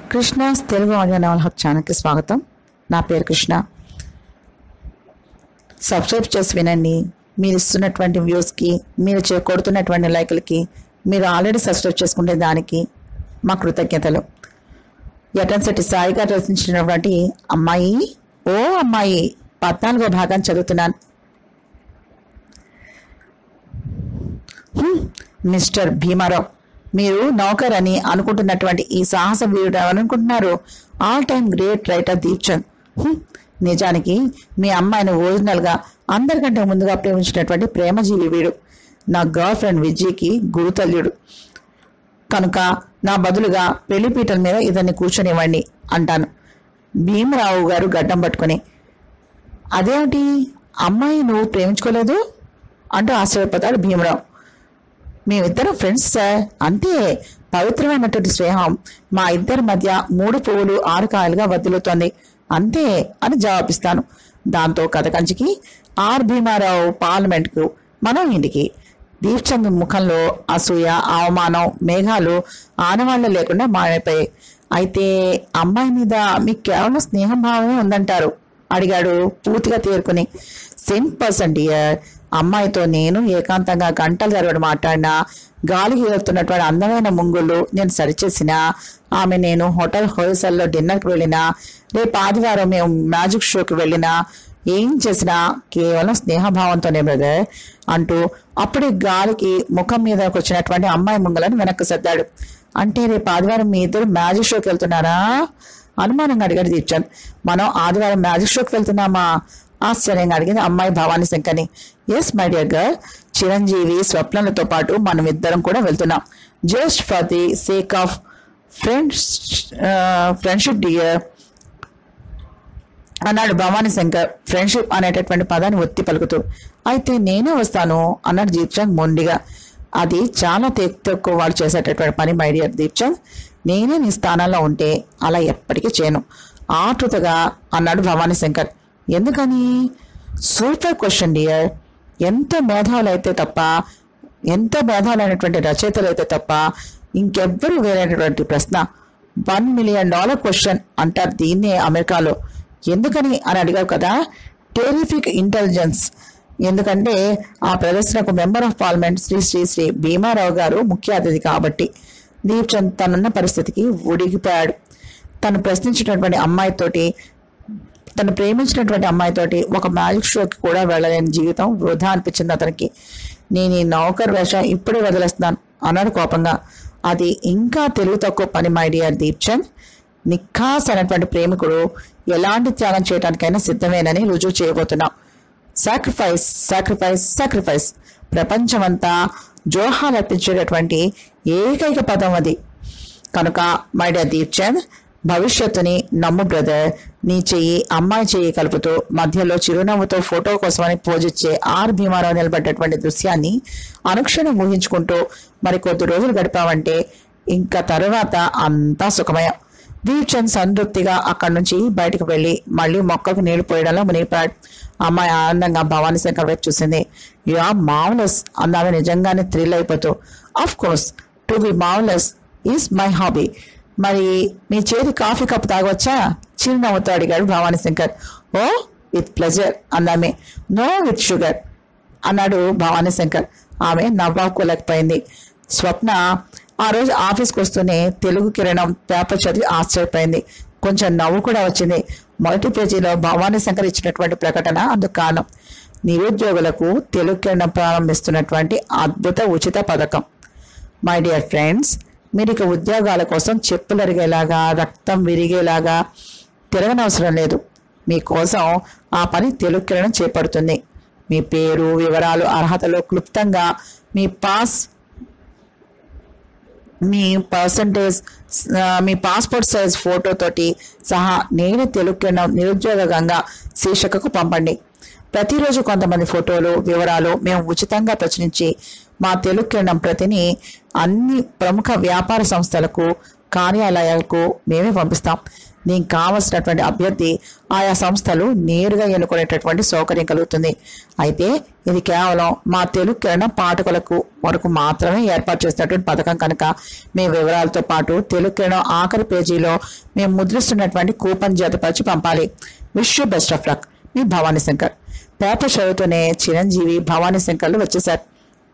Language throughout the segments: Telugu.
కృష్ణాస్ తెలుగు ఆడియో నవల్ హక్ ఛానల్కి స్వాగతం నా పేరు కృష్ణ సబ్స్క్రైబ్ చేసి వినండి మీరు ఇస్తున్నటువంటి వ్యూస్కి మీరు చే కొడుతున్నటువంటి లైకులకి మీరు ఆల్రెడీ సబ్స్క్రైబ్ చేసుకుంటే దానికి మా కృతజ్ఞతలు యటన్శెట్టి సాయి గారు రచించినటువంటి అమ్మాయి ఓ అమ్మాయి పద్నాలుగో భాగం చదువుతున్నాను హ్మ్, మిస్టర్ భీమారావు మీరు నౌకర్ అని అనుకుంటున్నటువంటి ఈ సాహస వీరుడు ఎవరనుకుంటున్నారు all time great writer Deepchand hmm, నిజానికి మీ అమ్మాయిని ఒరిజినల్గా అందరికంటే ముందుగా ప్రేమించినటువంటి ప్రేమజీవి వీడు నా గర్ల్ ఫ్రెండ్ విజయ్కి గురుతల్యుడు కనుక నా బదులుగా పెళ్లిపీటల మీద ఇతన్ని కూర్చొనివ్వండి అంటాను భీమరావు గారు గడ్డం పట్టుకొని అదేమిటి అమ్మాయి నువ్వు ప్రేమించుకోలేదు అంటూ ఆశ్చర్యపోతాడు భీమరావు మేమిద్దరం ఫ్రెండ్స్ సార్ అంతే పవిత్రమైనటువంటి స్నేహం మా ఇద్దరి మధ్య మూడు పువ్వులు ఆరు కాయలుగా వదులుతోంది అంతే అని జవాబిస్తాను దాంతో కథ కంచికి ఆర్ భీమారావు పార్లమెంట్కు మనం ఇంటికి దీప్చంద్ ముఖంలో అసూయ అవమానం మేఘాలు ఆనవాళ్లు లేకుండా మాయమైపోయాయి అయితే అమ్మాయి మీద మీకు కేవలం స్నేహం భావమే ఉందంటారు అడిగాడు పూర్తిగా తేరుకుని సేమ్ పర్సన్ డియర్ అమ్మాయితో నేను ఏకాంతంగా గంటలు జరగడం మాట్లాడినా గాలికి వెళ్తున్నటువంటి అందమైన ముంగుళ్ళు నేను సరిచేసినా ఆమె నేను హోటల్ హోల్సేల్లో డిన్నర్కి వెళ్ళినా రేపు ఆదివారం మేము మ్యాజిక్ షోకి వెళ్ళినా ఏం చేసినా కేవలం స్నేహభావంతోనే బ్రదర్ అంటూ అప్పుడే గాలికి ముఖం మీదకి వచ్చినటువంటి అమ్మాయి ముంగలను వెనక్కి సర్దాడు అంటే రేపు ఆదివారం మీ ఇద్దరు మ్యాజిక్ షోకి వెళ్తున్నారా అనుమానంగా అడిగాడు దీప్చంద్ మనం ఆదివారం మ్యాజిక్ షోకి వెళ్తున్నామా ఆశ్చర్యంగా అడిగింది అమ్మాయి భవానీ శంకర్ని ఎస్ మై డియర్ గర్ల్ చిరంజీవి స్వప్నలతో పాటు మనం ఇద్దరం కూడా వెళ్తున్నాం just for the sake of friends friendship dear అన్నాడు భవానీ శంకర్ ఫ్రెండ్షిప్ అనేటటువంటి పదాన్ని ఒత్తి పలుకుతూ అయితే నేనే వస్తాను అన్నాడు దీప్చంద్ మొండిగా అది చాలా తె- తక్కువ వాడు చేసేటటువంటి పని మై డియర్ దీప్చంద్ నేనే నీ స్థానంలో ఉంటే అలా ఎప్పటికీ చేయను ఆతృతగా అన్నాడు భవానీ శంకర్ ఎందుకని సూపర్ క్వశ్చన్ డియర్ ఎంత మేధావులు అయితే తప్ప ఎంత మేధావులైనటువంటి రచయితలు అయితే తప్ప ఇంకెవ్వరు వేరైనటువంటి ప్రశ్న వన్ మిలియన్ డాలర్ క్వశ్చన్ అంటారు దీన్నే అమెరికాలో ఎందుకని అని అడిగావు కదా టెరిఫిక్ ఇంటెలిజెన్స్ ఎందుకంటే ఆ ప్రదర్శనకు member of parliament Shri Shri Shri Bhimarao గారు ముఖ్య అతిథి కాబట్టి దీప్చంద్ తనున్న పరిస్థితికి ఉడిగిపోయాడు తను ప్రశ్నించినటువంటి అమ్మాయితోటి తను ప్రేమించినటువంటి అమ్మాయితోటి ఒక మ్యాజిక్ షోకి కూడా వెళ్ళలేని జీవితం వృధా అనిపించింది అతనికి నేను ఈ నౌకర్ వేషం ఇప్పుడే వదిలేస్తున్నాను అన్నాడు కోపంగా అది ఇంకా తెలుగు తక్కువ పని మై డియర్ దీప్చంద్ నిఖాస్ అనేటువంటి ప్రేమికుడు ఎలాంటి త్యాగం చేయడానికైనా సిద్ధమేనని రుజువు చేయబోతున్నాం సాక్రిఫైస్ సాక్రిఫైస్ సాక్రిఫైస్ ప్రపంచమంతా జోహాలు అర్పించేటటువంటి ఏకైక పదం అది కనుక మై డియర్ దీప్చంద్ భవిష్యత్తుని నమ్ము బ్రదర్ నీ చెయ్యి అమ్మాయి చెయ్యి కలుపుతూ మధ్యలో చిరునవ్వుతో ఫోటో కోసమని పోజిచ్చే ఆర్ భీమారావు నిలబడ్డటువంటి దృశ్యాన్ని అనుక్షణం ఊహించుకుంటూ మరి కొద్ది రోజులు గడిపావంటే ఇంకా తరువాత అంతా సుఖమయం దీప్చంద్ సంతృప్తిగా అక్కడి నుంచి బయటకు వెళ్లి మళ్ళీ మొక్కకు నీళ్లు పోయడంలో మునిగిపోయాడు అమ్మాయి ఆనందంగా భవానీ శంకర్ వైపు చూసింది యు ఆర్ మావులెస్ అన్నావి నిజంగానే థ్రిల్ అయిపోతూ of course to be marvellous is my hobby మరి మీ చేతి కాఫీ కప్ తాగవచ్చా చిరునవ్వుతో అడిగాడు Bhavani Shankar oh with pleasure అందామే నో విత్ షుగర్ అన్నాడు భవానీ శంకర్ ఆమె నవ్వాకోలేకపోయింది స్వప్న ఆ రోజు ఆఫీస్కి వస్తూనే తెలుగు కిరణం పేపర్ చదివి ఆశ్చర్యపోయింది కొంచెం నవ్వు కూడా వచ్చింది మొదటి పేజీలో భవానీ శంకర్ ఇచ్చినటువంటి ప్రకటన అందుకు కారణం నిరుద్యోగులకు తెలుగు కిరణం ప్రారంభిస్తున్నటువంటి అద్భుత ఉచిత పథకం మై డియర్ ఫ్రెండ్స్ మీరు ఇక ఉద్యోగాల కోసం చెప్పులు అరిగేలాగా రక్తం విరిగేలాగా తిరగనవసరం లేదు మీకోసం ఆ పని తెలుగు కిరణం చేపడుతుంది మీ పేరు వివరాలు అర్హతలు క్లుప్తంగా మీ పాస్ మీ పర్సంటేజ్ మీ పాస్పోర్ట్ సైజ్ ఫోటోతోటి సహా నేను తెలుగు కిరణం నిరుద్యోగ గంగా శీర్షికకు పంపండి ప్రతిరోజు కొంతమంది ఫోటోలు వివరాలు మేము ఉచితంగా ప్రచురించి మా తెలుగు కిరణం ప్రతిని అన్ని ప్రముఖ వ్యాపార సంస్థలకు కార్యాలయాలకు మేమే పంపిస్తాం నీకు కావలసినటువంటి అభ్యర్థి ఆయా సంస్థలు నేరుగా ఎన్నుకునేటటువంటి సౌకర్యం కలుగుతుంది అయితే ఇది కేవలం మా తెలుగు కిరణ పాఠకులకు వరకు మాత్రమే ఏర్పాటు చేసినటువంటి పథకం కనుక మీ వివరాలతో పాటు తెలుగు కిరణం ఆఖరి పేజీలో మేము ముద్రిస్తున్నటువంటి కూపన్ జతపరిచి పంపాలి wish you best of luck మీ భవానీ శంకర్ పేపర్ చదువుతూనే చిరంజీవి భవానీ శంకర్లు వచ్చేశారు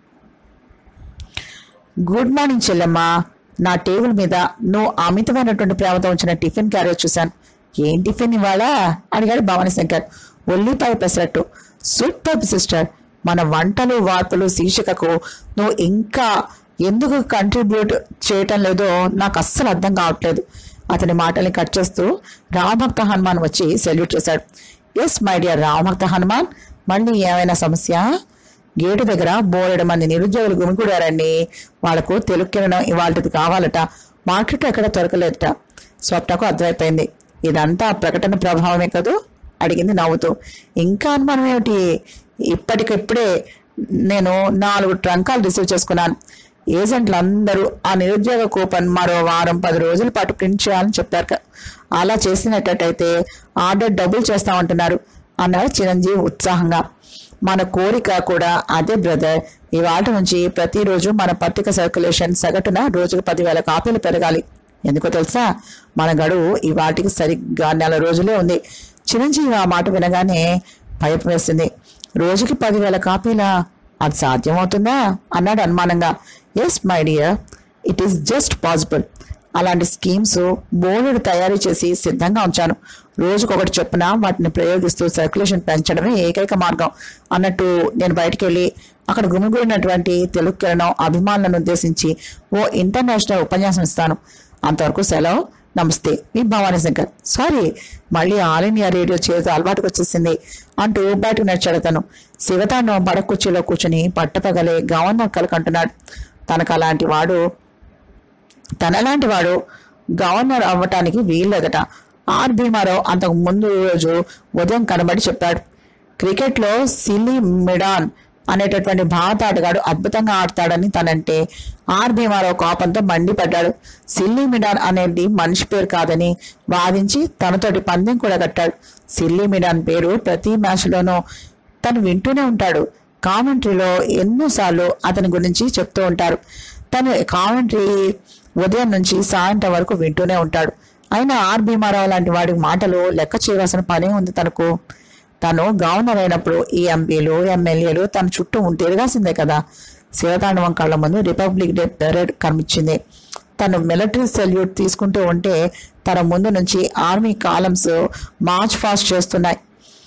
గుడ్ మార్నింగ్ చెల్లెమ్మ నా టేబుల్ మీద నువ్వు అమితమైనటువంటి ప్రేమతో ఉంచిన టిఫిన్ క్యారియర్ చూశాను ఏం టిఫిన్ ఇవాళ అడిగాడు భవానీ శంకర్ ఉల్లిపాయ పెసరట్టు సూపర్ సిస్టర్ మన వంటలు వార్తలు శీర్షికకు నువ్వు ఇంకా ఎందుకు కంట్రిబ్యూట్ చేయటం లేదో నాకు అస్సలు అర్థం కావట్లేదు అతని మాటల్ని కట్ చేస్తూ రామభక్త హనుమాన్ వచ్చి సెల్యూట్ చేశాడు ఎస్ మై డియర్ రామభక్త హనుమాన్ మళ్ళీ ఏమైనా సమస్య గేటు దగ్గర బోలెడు మంది నిరుద్యోగులు గుమికూడారండి వాళ్లకు తెలుగు కిరణం ఇవాళది కావాలట మార్కెట్ ఎక్కడ దొరకలేదట స్వప్నకు అర్థమైపోయింది ఇదంతా ప్రకటన ప్రభావమే కదూ అడిగింది నవ్వుతూ ఇంకా అనుమానం ఏమిటి ఇప్పటికిప్పుడే నేను నాలుగు ట్రంకాలు రిసీవ్ చేసుకున్నాను ఏజెంట్లు అందరూ ఆ నిరుద్యోగ కూపన్ మరో వారం పది రోజుల పాటు ప్రింట్ చేయాలని చెప్పారు క- అలా చేసినట్టయితే ఆర్డర్ డబుల్ చేస్తామంటున్నారు అన్నాడు చిరంజీవి ఉత్సాహంగా మన కోరిక కూడా అదే బ్రదర్ ఇవాళ నుంచి ప్రతిరోజు మన పత్రిక సర్క్యులేషన్ సగటున రోజుకు పదివేల కాపీలు పెరగాలి ఎందుకో తెలుసా మన గడువు ఇవాటికి సరిగ్గా నెల రోజులే ఉంది చిరంజీవి ఆ మాట వినగానే భయం వేసింది రోజుకి పదివేల కాపీలా అది సాధ్యమవుతుందా అన్నాడు అనుమానంగా yes my dear it is just possible అలాంటి స్కీమ్స్ బోర్డులు తయారు చేసి సిద్ధంగా ఉంచాను రోజుకొకటి చొప్పున వాటిని ప్రయోగిస్తూ సర్క్యులేషన్ పెంచడమే ఏకైక మార్గం అన్నట్టు నేను బయటికి వెళ్ళి అక్కడ గుమిగూడినటువంటి తెలుగు కిరణం అభిమానులను ఉద్దేశించి ఓ ఇంటర్నేషనల్ ఉపన్యాసం ఇస్తాను అంతవరకు సెలవు నమస్తే మీ భవానీ శంకర్ సారీ మళ్ళీ ఆల్ ఇండియా రేడియో చేతి అలవాటుకు వచ్చేసింది అంటూ బయటకు నడిచాడు అతను శివతాండవం పడకుర్చీలో కూర్చుని పట్టపగలే గవర్నర్ కలకంటున్నాడు తనకు అలాంటి వాడు తనలాంటి వాడు గవర్నర్ అవ్వటానికి వీల్లేదట ఆర్ భీమారావు అంతకు ముందు రోజు ఉదయం కనబడి చెప్పాడు క్రికెట్లో సిల్లీ మిడాన్ అనేటటువంటి భారత ఆటగాడు అద్భుతంగా ఆడతాడని తనంటే ఆర్ భీమారావు కోపంతో మండిపడ్డాడు సిల్లీ మిడాన్ అనేది మనిషి పేరు కాదని వాదించి తనతోటి పందెం కూడా కట్టాడు సిల్లీ మిడాన్ పేరు ప్రతి మ్యాచ్లోనూ తను వింటూనే ఉంటాడు కామెంటరీలో ఎన్నోసార్లు అతని గురించి చెప్తూ ఉంటారు తను కామెంటరీ ఉదయం నుంచి సాయంత్రం వరకు వింటూనే ఉంటాడు అయినా ఆర్ భీమారావు లాంటి వాడి మాటలు లెక్క చేయవలసిన పనే ఉంది తనకు తను గవర్నర్ అయినప్పుడు ఈ ఎంపీలు ఎమ్మెల్యేలు తన చుట్టూ ఉంటే ఎరగాల్సిందే కదా శివతాండవం కళ్ళ ముందు రిపబ్లిక్ డే పెరేడ్ కనిపించింది తను మిలిటరీ సెల్యూట్ తీసుకుంటూ ఉంటే తన ముందు నుంచి ఆర్మీ కాలమ్స్ మార్చ్ ఫాస్ట్ చేస్తున్నాయి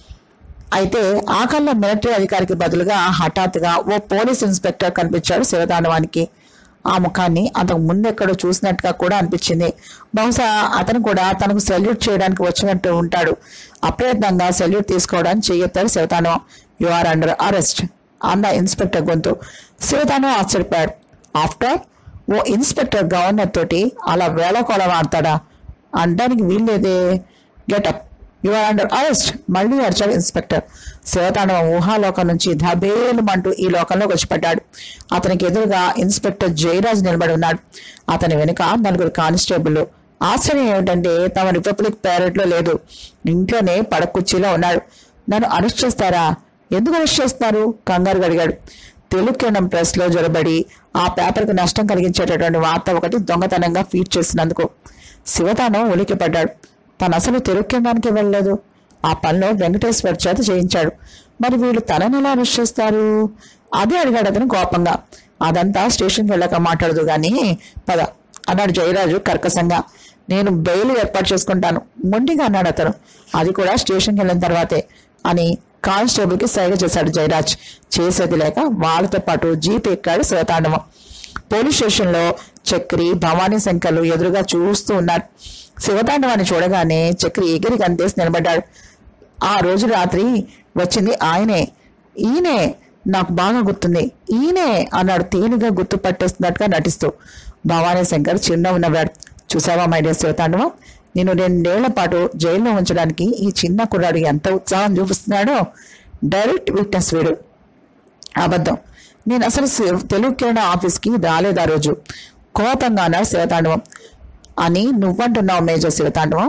అయితే ఆకల్లో మిలిటరీ అధికారికి బదులుగా హఠాత్తుగా ఓ పోలీస్ ఇన్స్పెక్టర్ కనిపించాడు శివతాండవానికి ఆ ముఖాన్ని అంతకు ముందెక్కడో చూసినట్టుగా కూడా అనిపించింది బహుశా అతను కూడా తనకు సెల్యూట్ చేయడానికి వచ్చినట్టు ఉంటాడు అప్రయత్నంగా సెల్యూట్ తీసుకోవడానికి చెయ్యొత్తాడు Shivatandavam you are under arrest అన్న ఇన్స్పెక్టర్ గొంతు శివతాండవం ఆశ్చర్యపోయాడు ఆఫ్టర్ ఓ ఇన్స్పెక్టర్ గవర్నర్ తోటి అలా వేళకోళం ఆడతాడా అనడానికి వీల్లేదే get up you are under arrest మళ్ళీ అరిచాడు ఇన్స్పెక్టర్ శివతాండవం ఊహాలోకం నుంచి ధబేలుమంటూ ఈ లోకంలోకి వచ్చి పడ్డాడు అతనికి ఎదురుగా ఇన్స్పెక్టర్ జయరాజ్ నిలబడి ఉన్నాడు అతని వెనుక నలుగురు కానిస్టేబుల్ ఆశ్చర్యం ఏమిటంటే తమ రిపబ్లిక్ ప్యారెడ్ లో లేదు ఇంట్లోనే పడకుర్చీలో ఉన్నాడు నన్ను అరెస్ట్ చేస్తారా ఎందుకు అరెస్ట్ చేస్తున్నారు కంగారు అడిగాడు తెలుగు కిరణం ప్రెస్ లో జొరబడి ఆ పేపర్కు నష్టం కలిగించేటటువంటి వార్త ఒకటి దొంగతనంగా ఫీడ్ చేసినందుకు శివతానం ఉలికిపడ్డాడు తను అసలు తెలుగు కిరణానికి వెళ్ళలేదు ఆ పనిలో వెంకటేశ్వర్ చేత చేయించాడు మరి వీళ్ళు తనని ఎలా అరెస్ట్ చేస్తారు అదే అడిగాడు అతను కోపంగా అదంతా స్టేషన్కి వెళ్ళాక మాట్లాడదు గాని పద అన్నాడు జయరాజు కర్కశంగా నేను బెయిల్ ఏర్పాటు చేసుకుంటాను మొండిగా అన్నాడు అతను అది కూడా స్టేషన్కి వెళ్ళిన తర్వాతే అని కానిస్టేబుల్ కి సైగ చేశాడు జయరాజ్ చేసేది లేక వాళ్ళతో పాటు జీప్ ఎక్కాడు శివతాండవం పోలీస్ స్టేషన్లో చక్రి భవానీ శంకర్లు ఎదురుగా చూస్తూ ఉన్నారు శివతాండవాన్ని చూడగానే చక్రి ఎగిరి కందేసి నిలబడ్డాడు ఆ రోజు రాత్రి వచ్చింది ఆయనే ఈయనే నాకు బాగా గుర్తుంది ఈయనే అన్నాడు తేలిగా గుర్తు పట్టేస్తున్నట్టుగా నటిస్తూ భవానీ శంకర్ చిరునవ్వు నవ్వాడు చూసావా మై డియర్ శివతాండవం నేను రెండేళ్ల పాటు జైల్లో ఉంచడానికి ఈ చిన్న కుర్రాడు ఎంత ఉత్సాహం చూపిస్తున్నాడో డైరెక్ట్ విట్నెస్ వీడు అబద్ధం నేను అసలు శివ- తెలుగు కిరణ ఆఫీస్కి రాలేదు ఆ రోజు కోపంగా అన్నాడు శివతాండవం అని నువ్వంటున్నావు మేజర్ శివతాండవం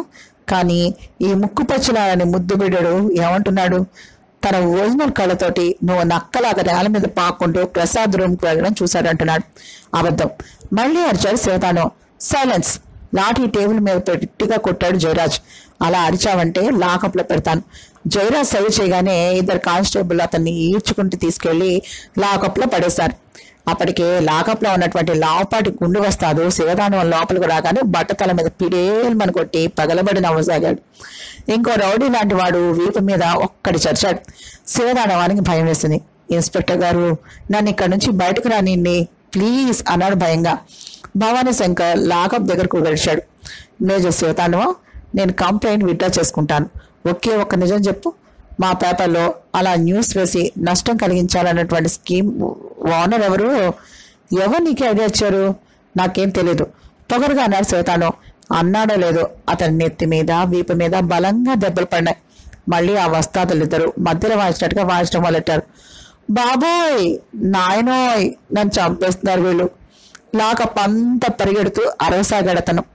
కానీ ఈ ముక్కు పచ్చలాలని ముద్దు బిడ్డడు ఏమంటున్నాడు తన ఒరిజినల్ కళ్ళతోటి నువ్వు నక్కలాగా నేల మీద పాక్కుంటూ ప్రసాద్ రూమ్కి వెళ్ళడం చూశాడంటున్నాడు అబద్ధం మళ్ళీ అరిచాడు శివతాండవం సైలెన్స్ లాఠీ టేబుల్ మీద పెట్టిగా కొట్టాడు జయరాజ్ అలా అరిచావంటే లాకప్లో పెడతాను జయరాజ్ సరి చేయగానే ఇద్దరు కానిస్టేబుల్ అతన్ని ఈడ్చుకుంటూ తీసుకెళ్లి లాకప్లో పడేశారు అప్పటికే లాకప్లో ఉన్నటువంటి లావుపాటి గుండు వస్తాదు శివతాండవం లోపలికి రాగానే బట్టతల మీద పిడేల్మని కొట్టి పగలబడి నవ్వసాగాడు ఇంకో రౌడీ లాంటి వాడు వీపు మీద ఒక్కడి చర్చాడు శివతాండవానికి భయం వేసింది ఇన్స్పెక్టర్ గారు నన్ను ఇక్కడ నుంచి బయటకు రానిండి ప్లీజ్ అన్నాడు భయంగా భవానీ శంకర్ లాకప్ దగ్గరకు గడిచాడు మేజర్ శివతాండవం నేను కంప్లైంట్ విత్డ్రా చేసుకుంటాను ఒకే ఒక్క నిజం చెప్పు మా పేపర్లో అలా న్యూస్ వేసి నష్టం కలిగించాలన్నటువంటి స్కీమ్ ఓనర్ ఎవరు ఎవరు నీకు ఐడియా ఇచ్చారు నాకేం తెలీదు పొగరుగా అన్నాడు శివతాండవం అన్నాడో లేదో అతని నెత్తి మీద వీపు మీద బలంగా దెబ్బలు పడినాయి మళ్ళీ ఆ వస్తాదులు ఇద్దరు మధ్యలో వాయించినట్టుగా వాయించడం మొదలెట్టారు బాబోయ్ నాయనోయ్ నన్ను చంపేస్తున్నారు వీళ్ళు లాకప్ అంతా పరిగెడుతూ అరవసాగాడు అతను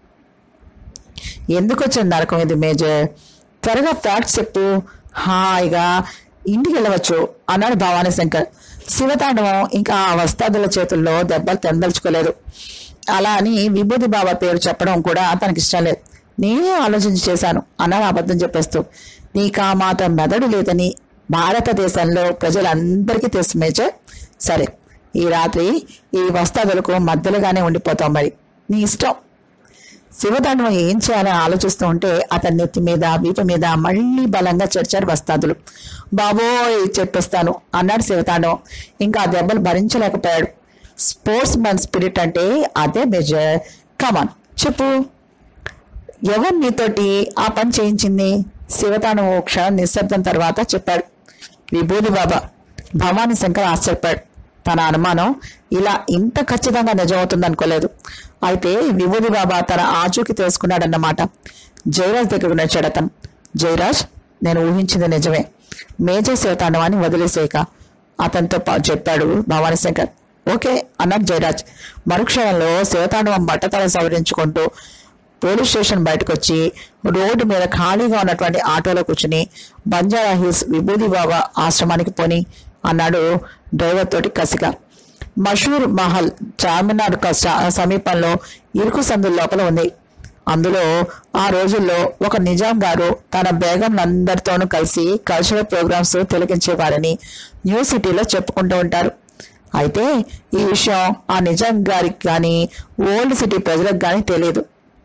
ఎందుకు వచ్చింది నరకం ఇది మేజర్ త్వరగా ఫ్యాక్ట్స్ చెప్పు హాయిగా ఇంటికి వెళ్ళవచ్చు అన్నాడు భవానీ శంకర్ శివతాండవం ఇంకా ఆ వస్తాదుల చేతుల్లో దెబ్బలు తెందలుచుకోలేదు అలా అని విభూతి బాబా పేరు చెప్పడం కూడా అతనికి ఇష్టం లేదు నేనే ఆలోచించి చేశాను అన్నాడు అబద్ధం చెప్పేస్తూ నీకు ఆ మాత్రం మెదడు లేదని భారతదేశంలో ప్రజలందరికీ తెలుసు మేజర్ సరే ఈ రాత్రి ఈ వస్తాదులకు మధ్యలోగానే ఉండిపోతాం మరి నీ ఇష్టం శివతాండవం ఏం చేయాలని ఆలోచిస్తూ ఉంటే అతని నెత్తి మీద వీపు మీద మళ్ళీ బలంగా చర్చారు వస్తాదులు బాబోయ్ చెప్పేస్తాను అన్నాడు శివతాండవం ఇంకా ఆ దెబ్బలు భరించలేకపోయాడు స్పోర్ట్స్ మన్ స్పిరిట్ అంటే అదే మేజర్ కమాన్ చెప్పు ఎవరు నీతోటి ఆ పని చేయించింది శివతాండవం ఓ క్షణం నిశ్శబ్దం తర్వాత చెప్పాడు విభూది బాబా భవానీ శంకర్ ఆశ్చర్యపడాడు తన అనుమానం ఇలా ఇంత ఖచ్చితంగా నిజమవుతుంది అనుకోలేదు అయితే విభూది బాబా తన ఆచూకి తెలుసుకున్నాడన్నమాట జయరాజ్ దగ్గరకు నడిచాడు అతను జయరాజ్ నేను ఊహించింది నిజమే మేజర్ శివతాండవాన్ని వదిలేసేయక అతనితో పా- చెప్పాడు భవానీ శంకర్ ఓకే అన్నాడు జయరాజ్ మరుక్షణంలో శివతాండవం బట్టతల సవరించుకుంటూ పోలీస్ స్టేషన్ బయటకు వచ్చి రోడ్డు మీద ఖాళీగా ఉన్నటువంటి ఆటోలో కూర్చుని బంజారా హిల్స్ విభూది బాబా ఆశ్రమానికి పోని అన్నాడు డ్రైవర్ తోటి కసిగా మషూర్ మహల్ చార్మినార్ క- స- సమీపంలో ఇరుకు సందు లోపల ఉంది అందులో ఆ రోజుల్లో ఒక నిజాం గారు తన బేగంలందరితోనూ కలిసి కల్చరల్ ప్రోగ్రామ్స్ తిలకించేవారని న్యూ సిటీలో చెప్పుకుంటూ ఉంటారు అయితే ఈ విషయం ఆ నిజాం గారికి కానీ ఓల్డ్ సిటీ ప్రజలకు కానీ తెలియదు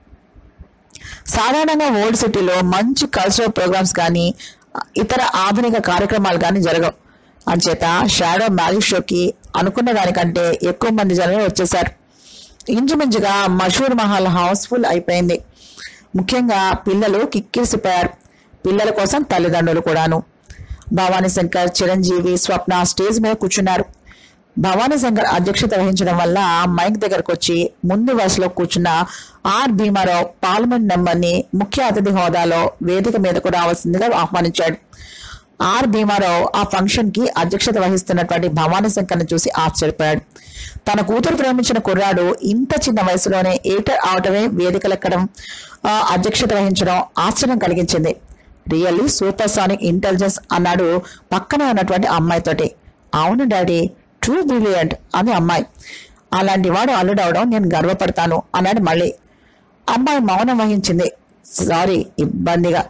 సాధారణంగా ఓల్డ్ సిటీలో మంచి కల్చరల్ ప్రోగ్రామ్స్ కానీ ఇతర ఆధునిక కార్యక్రమాలు కానీ జరగవు అంచేత షాడో మ్యాజిక్ షోకి అనుకున్న దానికంటే ఎక్కువ మంది జనమే వచ్చేశారు ఇంచుమించుగా మషూర్ మహల్ హౌస్ఫుల్ అయిపోయింది ముఖ్యంగా పిల్లలు కిక్కిరిసిపోయారు పిల్లల కోసం తల్లిదండ్రులు కూడాను భవానీ శంకర్ చిరంజీవి స్వప్న స్టేజ్ మీద కూర్చున్నారు భవానీ శంకర్ అధ్యక్షత వహించడం వల్ల మైక్ దగ్గరకు వచ్చి ముందు వరుసలో కూర్చున్న ఆర్ భీమారావు పార్లమెంట్ మెంబర్ని ముఖ్య అతిథి హోదాలో వేదిక మీదకు రావాల్సిందిగా ఆహ్వానించాడు ఆర్ భీమారావు ఆ ఫంక్షన్ కి అధ్యక్షత వహిస్తున్నటువంటి భవానీ శంకర్ని చూసి ఆశ్చర్యపోయాడు తన కూతురు ప్రేమించిన కుర్రాడు ఇంత చిన్న వయసులోనే ఏటర్ అవటమే వేదికలెక్కడం ఆ, అధ్యక్షత వహించడం ఆశ్చర్యం కలిగించింది రియల్లీ సూపర్ సానిక్ ఇంటెలిజెన్స్ అన్నాడు పక్కన ఉన్నటువంటి అమ్మాయితోటి అవును డాడీ ట్రూ బ్రిలియంట్ అని అమ్మాయి అలాంటి వాడు అల్లుడవడం నేను గర్వపడతాను అన్నాడు మళ్ళీ అమ్మాయి మౌనం వహించింది సారీ ఇబ్బందిగా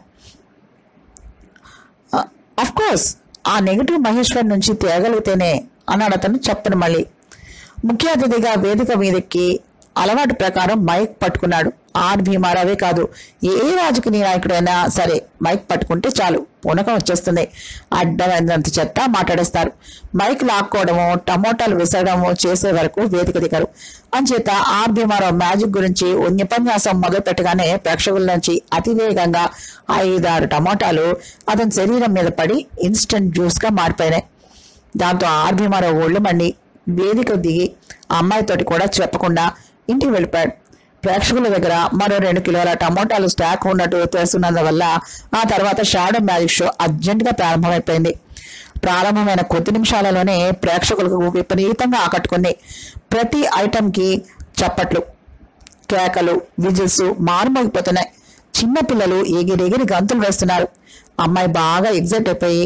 అఫ్ కోర్స్ ఆ నెగిటివ్ మహేశ్వర్ నుంచి తేగలిగితేనే అన్నాడు అతను చెప్పను మళ్ళీ ముఖ్య అతిథిగా వేదిక మీదెక్కి అలవాటు ప్రకారం మైక్ పట్టుకున్నాడు ఆర్ భీమారావే కాదు ఏ రాజకీయ నాయకుడైనా సరే మైక్ పట్టుకుంటే చాలు పూనకం వచ్చేస్తుంది అడ్డమైనంత చెత్త మాట్లాడేస్తారు మైక్ లాక్కోవడము టమోటాలు విసరడము చేసే వరకు వేదిక దిగరు అంచేత ఆర్ భీమారావు మ్యాజిక్ గురించి ఉపన్యాసం మొదలు పెట్టగానే ప్రేక్షకుల నుంచి అతివేగంగా ఐదారు టమోటాలు అతని శరీరం మీద పడి ఇన్స్టెంట్ జ్యూస్ గా మారిపోయినాయి దాంతో ఆర్ భీమారావు ఒళ్ళు మండి వేదిక దిగి ఆ అమ్మాయితోటి కూడా చెప్పకుండా ఇంటికి వెళ్ళిపోయాడు ప్రేక్షకుల దగ్గర మరో రెండు కిలోల టమోటాలు స్టాక్ ఉన్నట్టు తెలుసున్నందువల్ల ఆ తర్వాత షాడో మ్యాజిక్ షో అర్జెంట్ గా ప్రారంభమైపోయింది ప్రారంభమైన కొద్ది నిమిషాలలోనే ప్రేక్షకులకు విపరీతంగా ఆకట్టుకుంది ప్రతి ఐటెంకి చప్పట్లు కేకలు విజిల్స్ మారుమోగిపోతున్నాయి చిన్న పిల్లలు ఎగిరెగిరి గంతులు వేస్తున్నారు అమ్మాయి బాగా ఎగ్జైట్ అయిపోయి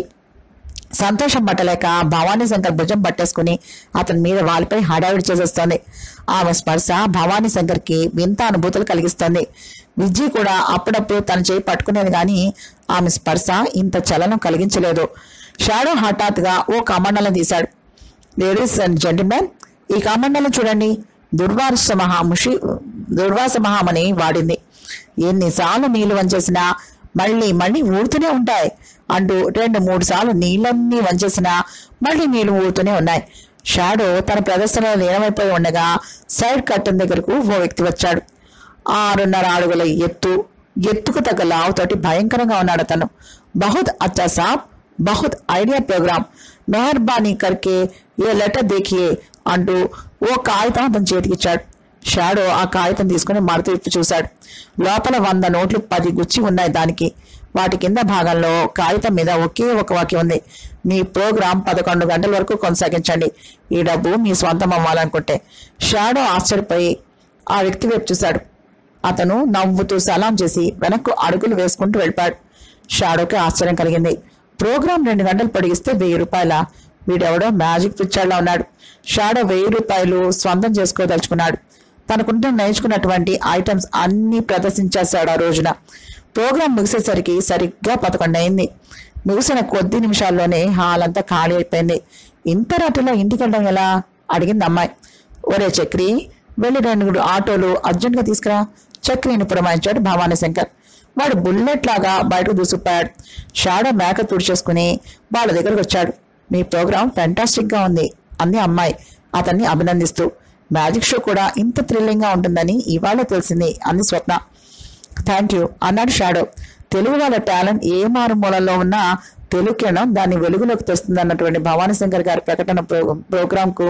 సంతోషం పట్టలేక భవానీ శంకర్ భుజం పట్టేసుకుని అతని మీద వాలిపై హడావిడి చేసేస్తోంది ఆమె స్పర్శ భవానీ శంకర్కి వింత అనుభూతులు కలిగిస్తోంది విజ్జి కూడా అప్పుడప్పుడు తన చేయి పట్టుకునేది కానీ ఆమె స్పర్శ ఇంత చలనం కలిగించలేదు షాడో హఠాత్తుగా ఓ కమండలం తీశాడు లేడీస్ అండ్ జెంటిల్మెన్ ఈ కమండలం చూడండి దుర్వాస మహాముషి దుర్వాస మహామని వాడింది ఎన్నిసార్లు నీళ్లు వంచేసినా మళ్ళీ మళ్ళీ ఊడుతూనే ఉంటాయి అంటూ రెండు మూడు సార్లు నీళ్ళన్నీ వంచేసినా మళ్ళీ నీళ్లు ఊడుతూనే ఉన్నాయి షాడో తన ప్రదర్శనలో లీనమైపోయి ఉండగా సైడ్ కట్టన్ దగ్గరకు ఓ వ్యక్తి వచ్చాడు ఆరున్నర అడుగుల ఎత్తు ఎత్తుకు తగ్గ లావుతోటి భయంకరంగా ఉన్నాడు అతను బహుత్ అచ్చా సాబ్ బహుత్ ఐడియా ప్రోగ్రామ్ మెహర్బానీ కర్కే ఏ లెటర్ దేఖియే అంటూ ఓ కాగితం అతని చేతికిచ్చాడు షాడో ఆ కాగితం తీసుకుని మడత విప్పి చూశాడు లోపల వంద నోట్లు పది గుచ్చి ఉన్నాయి దానికి వాటి కింద భాగంలో కాగితం మీద ఒకే ఒక వాక్యం ఉంది మీ ప్రోగ్రాం పదకొండు గంటల వరకు కొనసాగించండి ఈ డబ్బు మీ సొంతం అవ్వాలనుకుంటే షాడో ఆశ్చర్యపోయి ఆ వ్యక్తి వైపు చూశాడు అతను నవ్వుతూ సలాం చేసి వెనక్కు అడుగులు వేసుకుంటూ వెళ్ళిపాడు షాడోకి ఆశ్చర్యం కలిగింది ప్రోగ్రాం రెండు గంటలు పొడిగిస్తే వెయ్యి రూపాయల వీడెవడో మ్యాజిక్ పిక్చర్లా ఉన్నాడు షాడో వెయ్యి రూపాయలు స్వంతం చేసుకోదలుచుకున్నాడు తనకుంటే నేర్చుకున్నటువంటి ఐటమ్స్ అన్ని ప్రదర్శించేశాడు ఆ రోజున ప్రోగ్రాం ముగిసేసరికి సరిగ్గా పదకొండు అయింది ముగిసిన కొద్ది నిమిషాల్లోనే హాల్ అంతా ఖాళీ అయిపోయింది ఇంత రాత్రిలో ఇంటికి వెళ్ళడం ఎలా అడిగింది అమ్మాయి ఒరే చక్రి వెళ్ళి రెండు ఆటోలు అర్జెంట్గా తీసుకురా చక్రిని పురమాయించాడు భవానీ శంకర్ వాడు బుల్లెట్ లాగా బయటకు దూసుకుపోయాడు షాడో మేక తుడిచేసుకుని వాళ్ళ దగ్గరకు వచ్చాడు మీ ప్రోగ్రాం ఫెంటాస్టిక్ గా ఉంది అంది అమ్మాయి అతన్ని అభినందిస్తూ మ్యాజిక్ షో కూడా ఇంత థ్రిల్లింగ్ గా ఉంటుందని ఇవాళ తెలిసింది అంది స్వప్న థ్యాంక్ యూ అన్నాడు షాడో తెలుగు వాళ్ళ టాలెంట్ ఏ మారుమూలలో ఉన్నా తెలుగు కిరణం దాన్ని వెలుగులోకి తెస్తుంది అన్నటువంటి భవానీ శంకర్ గారి ప్రకటన ప్రో ప్రోగ్రాంకు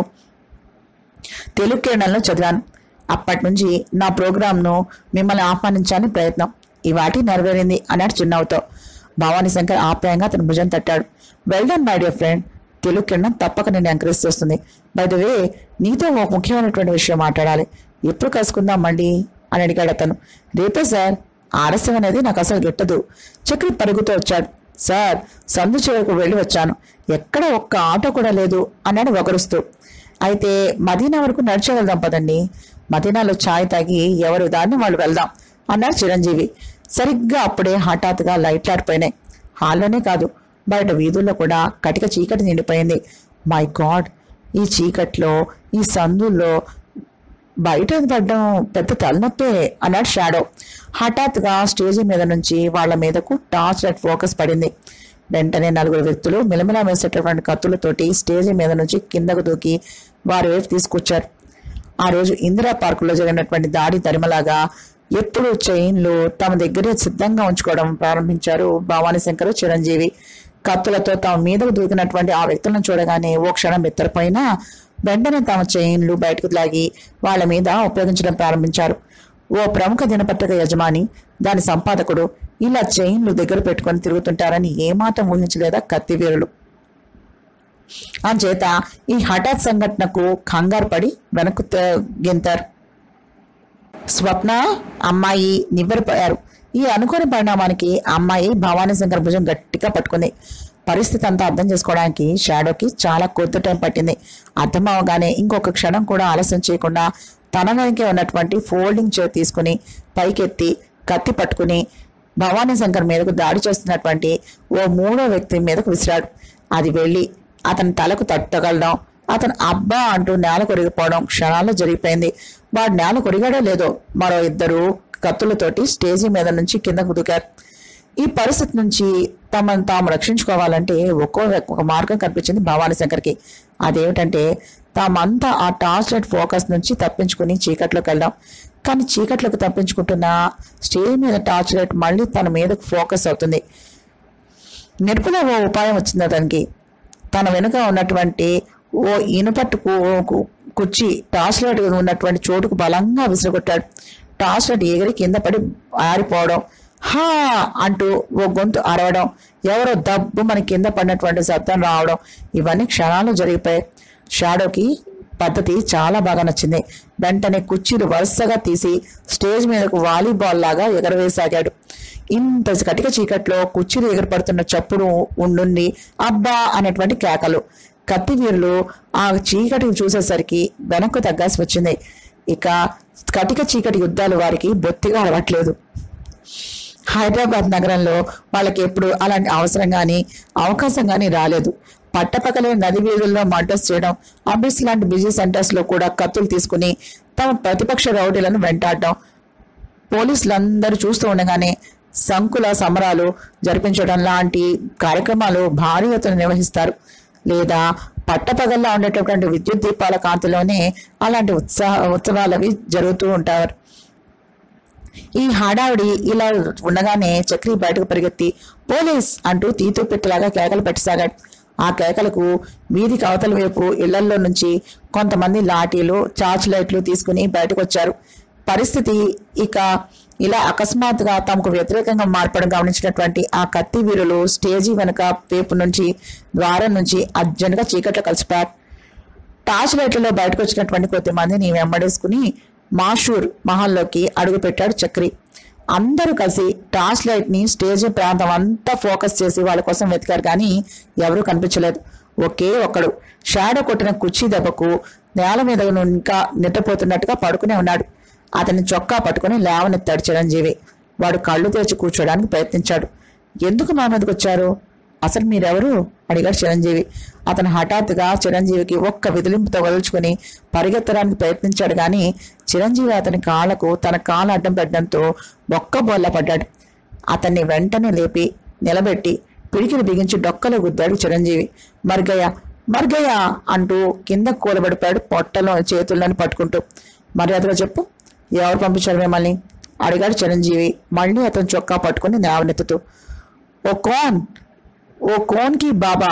తెలుగు కిరణంలో చదివాను అప్పటి నుంచి నా ప్రోగ్రాంను మిమ్మల్ని ఆహ్వానించాలని ప్రయత్నం ఈ వాటి నెరవేరింది అన్నాడు చిరునవ్వుతో భవానీ శంకర్ ఆప్యాయంగా అతని భుజం తట్టాడు well done my dear friend Telugu కిరణం తప్పక నేను ఎంకరేజ్ చేస్తుంది బై ద వే నీతో ఒక ముఖ్యమైనటువంటి విషయం మాట్లాడాలి ఎప్పుడు కలుసుకుందాం మండి అని అడిగాడు అతను రేపే సార్ ఆలస్యం అనేది నాకు అసలు గిట్టదు చక్రి పరుగుతూ వచ్చాడు సార్ సందు చివరకు వెళ్ళి వచ్చాను ఎక్కడ ఒక్క ఆటో కూడా లేదు అన్నాడు ఒకరుస్తూ అయితే మదీనా వరకు నడిచి వెళ్దాం పదండి మదీనాలో ఛాయ్ తాగి ఎవరు దాన్ని వాళ్ళు వెళ్దాం అన్నాడు చిరంజీవి సరిగ్గా అప్పుడే హఠాత్తుగా లైట్లు ఆడిపోయినాయి హాల్లోనే కాదు బయట వీధుల్లో కూడా కటిక చీకటి నిండిపోయింది మై గాడ్ ఈ చీకట్లో ఈ సందుల్లో బయట పడ్డం పెద్ద తలనొప్పే అన్నాడు షాడో హఠాత్తుగా స్టేజి మీద నుంచి వాళ్ళ మీదకు టార్చ్ లైట్ ఫోకస్ పడింది వెంటనే నలుగురు వ్యక్తులు మిలమిలా వేసేటటువంటి కత్తులతోటి స్టేజి మీద నుంచి కిందకు దూకి వారి వైపు తీసుకొచ్చారు ఆ రోజు ఇందిరా పార్కులో జరిగినటువంటి దాడి తరిమలాగా ఎప్పుడు చైన్లు తమ దగ్గరే సిద్ధంగా ఉంచుకోవడం ప్రారంభించారు భవానీ శంకర్ చిరంజీవి కత్తులతో తమ మీదకు దూకినటువంటి ఆ వ్యక్తులను చూడగానే ఓ క్షణం బెత్తరపోయినా వెంటనే తమ చైన్లు బయటకు లాగి వాళ్ళ మీద ఉపయోగించడం ప్రారంభించారు ఓ ప్రముఖ దినపత్రిక యజమాని దాని సంపాదకుడు ఇలా చైన్లు దగ్గర పెట్టుకొని తిరుగుతుంటారని ఏమాత్రం ఊహించలేదా కత్తివీరులు అంచేత ఈ హఠాత్ సంఘటనకు కంగారు పడి వెనక్కు గెంతారు స్వప్న అమ్మాయి నివ్వెరపోయారు ఈ అనుకోని పరిణామానికి అమ్మాయి భవానీ శంకర్ భుజం గట్టిగా పట్టుకుంది పరిస్థితి అంతా అర్థం చేసుకోవడానికి షాడోకి చాలా కొద్ది టైం పట్టింది అర్థం అవగానే ఇంకొక క్షణం కూడా ఆలస్యం చేయకుండా తన వెనకే ఉన్నటువంటి ఫోల్డింగ్ చైర్ తీసుకుని పైకెత్తి కత్తి పట్టుకుని భవానీ శంకర్ మీదకు దాడి చేస్తున్నటువంటి ఓ మూడో వ్యక్తి మీదకు విసిరాడు అది వెళ్ళి అతని తలకు తట్టగలడం అతను అబ్బా అంటూ నేల కొరిగిపోవడం క్షణాల్లో జరిగిపోయింది వాడు నేల కొరిగాడో లేదో మరో ఇద్దరు కత్తులతోటి స్టేజీ మీద నుంచి కిందకు దూకారు ఈ పరిస్థితి నుంచి తమను తాము రక్షించుకోవాలంటే ఒక్కో ఒక మార్గం కనిపించింది భవానీ శంకర్కి అదేమిటంటే తామంతా ఆ టార్చ్ లైట్ ఫోకస్ నుంచి తప్పించుకుని చీకట్లోకి వెళ్దాం కానీ చీకట్లోకి తప్పించుకుంటున్న స్టేజ్ మీద టార్చ్ లైట్ మళ్ళీ తన మీదకు ఫోకస్ అవుతుంది నిరుపులో ఓ ఉపాయం వచ్చింది అతనికి తన వెనుక ఉన్నటువంటి ఓ ఇనుపట్టు కు- కు- కుర్చీ టార్చ్ లైట్ ఉన్నటువంటి చోటుకు బలంగా విసిరగొట్టాడు టార్చ్ లైట్ ఎగిరి కింద పడి ఆరిపోవడం హా అంటూ ఓ గొంతు అరవడం ఎవరో దబ్బు మన కింద పడినటువంటి శబ్దం రావడం ఇవన్నీ క్షణాలు జరిగిపోయాయి షాడోకి పద్ధతి చాలా బాగా నచ్చింది వెంటనే కుర్చీలు వరుసగా తీసి స్టేజ్ మీదకు వాలీబాల్ లాగా ఎగరవేసాగాడు ఇంత కటిక చీకట్లో కుర్చీలు ఎగరపడుతున్న చప్పుడు ఉండుండి అబ్బా అనేటువంటి కేకలు కత్తివీరులు ఆ చీకటిని చూసేసరికి వెనక్కు తగ్గాల్సి వచ్చింది ఇక కటిక చీకటి యుద్ధాలు వారికి బొత్తిగా అలవట్లేదు హైదరాబాద్ నగరంలో వాళ్ళకి ఎప్పుడు అలాంటి అవసరం కానీ అవకాశం కానీ రాలేదు పట్టపక్కలే నది వీధుల్లో మర్డర్స్ చేయడం ఆఫీస్ లాంటి బిజీ సెంటర్స్ లో కూడా కత్తులు తీసుకుని తమ ప్రతిపక్ష రౌడీలను వెంటాడడం పోలీసులందరూ చూస్తూ ఉండగానే సంకుల సమరాలు జరిపించడం లాంటి కార్యక్రమాలు భారీ ఎత్తున నిర్వహిస్తారు లేదా పట్టపగల్లో ఉండేటటువంటి విద్యుత్ దీపాల కాంతిలోనే అలాంటి ఉత్సాహ ఉత్సవాలవి జరుగుతూ ఉంటారు ఈ హడావిడి ఇలా ఉండగానే చక్రి బయటకు పరిగెత్తి పోలీస్ అంటూ తీతూ పెట్టేలాగా కేకలు పెట్టసాగాడు ఆ కేకలకు వీధికి అవతల వైపు ఇళ్లల్లో నుంచి కొంతమంది లాఠీలు టార్చ్ లైట్లు తీసుకుని బయటకు వచ్చారు పరిస్థితి ఇక ఇలా అకస్మాత్తుగా తమకు వ్యతిరేకంగా మార్పడం గమనించినటువంటి ఆ కత్తి వీరులు స్టేజీ వెనుక వైపు నుంచి ద్వారం నుంచి అర్జెంట్గా చీకట్లో కలిసిపోయారు టార్చ్ లైట్లలో బయటకు వచ్చినటువంటి కొద్ది మందిని వెంబడేసుకుని మాషూర్ మహల్లోకి అడుగు పెట్టాడు చక్రి అందరూ కలిసి టార్చ్ లైట్ ని స్టేజ్ ప్రాంతం అంతా ఫోకస్ చేసి వాళ్ళ కోసం వెతికారు కానీ ఎవరూ కనిపించలేదు ఒకే ఒక్కడు షాడో కొట్టిన కుర్చీ దెబ్బకు నేల మీద ఇంకా నిద్రపోతున్నట్టుగా పడుకునే ఉన్నాడు అతని చొక్కా పట్టుకుని లేవనెత్తాడు చిరంజీవి వాడు కళ్ళు తెరిచి కూర్చోడానికి ప్రయత్నించాడు ఎందుకు మా మీదకి వచ్చారు అసలు మీరెవరు అడిగాడు చిరంజీవి అతను హఠాత్తుగా చిరంజీవికి ఒక్క విదిలింపుతో వదులుచుకుని పరిగెత్తడానికి ప్రయత్నించాడు కానీ చిరంజీవి అతని కాళ్ళకు తన కాలు అడ్డం పెట్టడంతో ఒక్క బోల్ల పడ్డాడు అతన్ని వెంటనే లేపి నిలబెట్టి పిడికిని బిగించి డొక్కలో గుద్దాడు చిరంజీవి మర్గయ్య మర్గయ్య అంటూ కింద కూలబడిపోయాడు పొట్టలో చేతుల్లోని పట్టుకుంటూ మర్యాదగా చెప్పు ఎవరు పంపించారు మిమ్మల్ని అడిగాడు చిరంజీవి మళ్ళీ అతను చొక్కా పట్టుకుని నేవనెత్తుతూ ఓ కోన్ ఓ కోన్ కి బాబా